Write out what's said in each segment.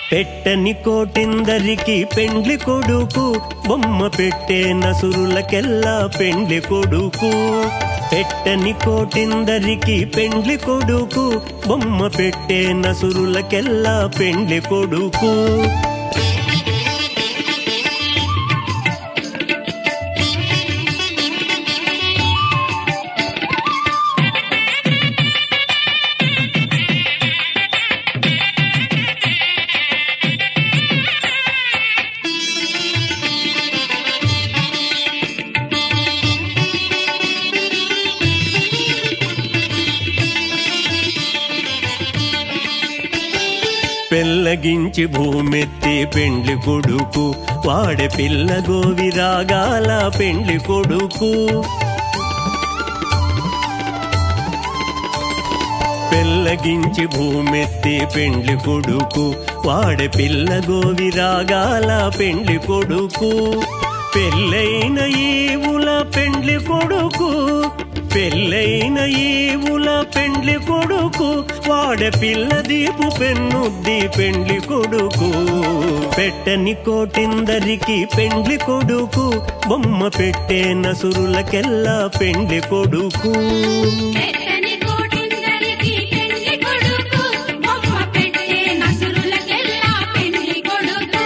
పెట్టని కోటిందరికి పెండ్లి కొడుకు బొమ్మ పెట్టే నసురులకెల్లా పెండ్లి కొడుకు పెట్టని కోటిందరికి పెండ్లి కొడుకు బొమ్మ పెట్టే నసురులకెల్లా పెండ్లి కొడుకు పెళ్ళగించి భూమెత్తి పెండ్లి కొడుకు వాడే పిల్ల గోవి రాగాల పెండ్లి కొడుకు పెళ్ళగించి భూమెత్తి పెండ్లి కొడుకు వాడే పిల్ల గోవి రాగాల పెండ్లి కొడుకు పెళ్ళైన ఈవుల పెండ్లి కొడుకు పెళ్ళైన ఈవుల పెండ్లి కొడుకు వాడే పిల్ల దీపు పెన్నుద్ది పెండ్లి కొడుకు పెట్టని కోటిందరికి పెండ్లి కొడుకు బొమ్మ పెట్టే నసురులకెల్లా పెండ్లి కొడుకు పెట్టని కోటిందరికి పెండ్లి కొడుకు బొమ్మ పెట్టే నసురులకెల్లా పెండ్లి కొడుకు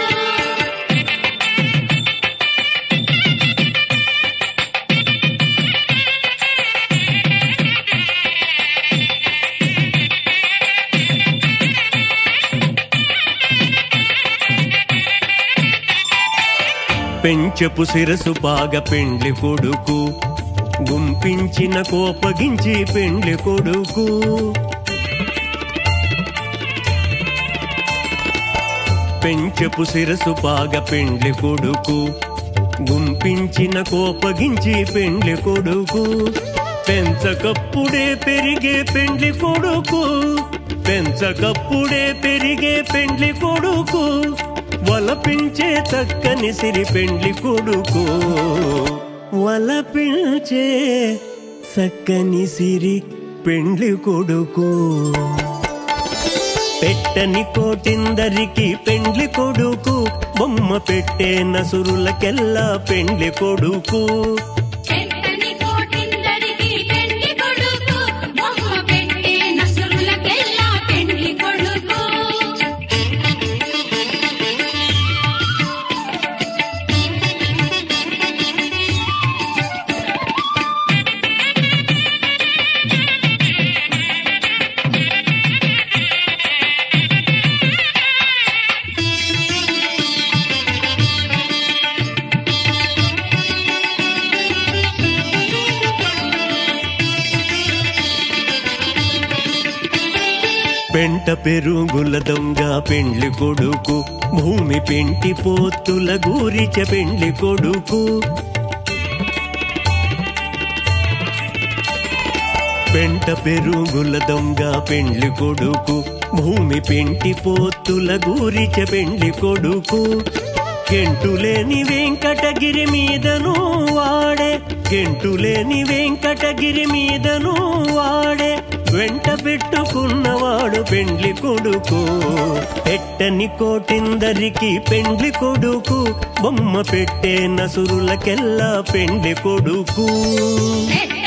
పెంచపు శిరసు బాగ పెండ్లి కొడుకు గుంపించిన కోపగించి పెండ్లి కొడుకు పెంచపు శిరసు బాగ పెండ్లి కొడుకు గుంపించిన కోపగించి పెండ్లి కొడుకు పెంచకప్పుడే పెరిగే పెండ్లి కొడుకు పెంచకప్పుడే పెరిగే పెండ్లి కొడుకు వలపించే చక్కని సిరి పెండ్లి కొడుకు వలపించే చక్కని సిరి పెండ్లి కొడుకు పెట్టని కోటిందరికి పెండ్లి కొడుకు బొమ్మ పెట్టే నసురులకెల్లా పెండ్లి కొడుకు పెట్టని కోటిందరికి పెండ్లి కొడుకు బొమ్మ పెట్టే నసురులకెల్లా పెండ్లి కొడుకు పెంట పెరుగుల దొంగ పెండ్లి కొడుకు భూమి పెంటి పోతుల గూరిచ పెండ్లి కొడుకు పెంట పెరుగుల దొంగ పెండ్లి కొడుకు భూమి పెంటి పోతుల గూరిచ పెండ్లి కొడుకు కెంటులేని వెంకటగిరి మీదను వాడే కెంటులేని వెంకటగిరి మీదను వాడే వెంట పెట్టుకున్నవాడు పెండ్లి కొడుకు పెట్టని కోటిందరికి పెండ్లి కొడుకు బొమ్మ పెట్టే నసురులకెల్లా పెండ్లి కొడుకు పెట్టని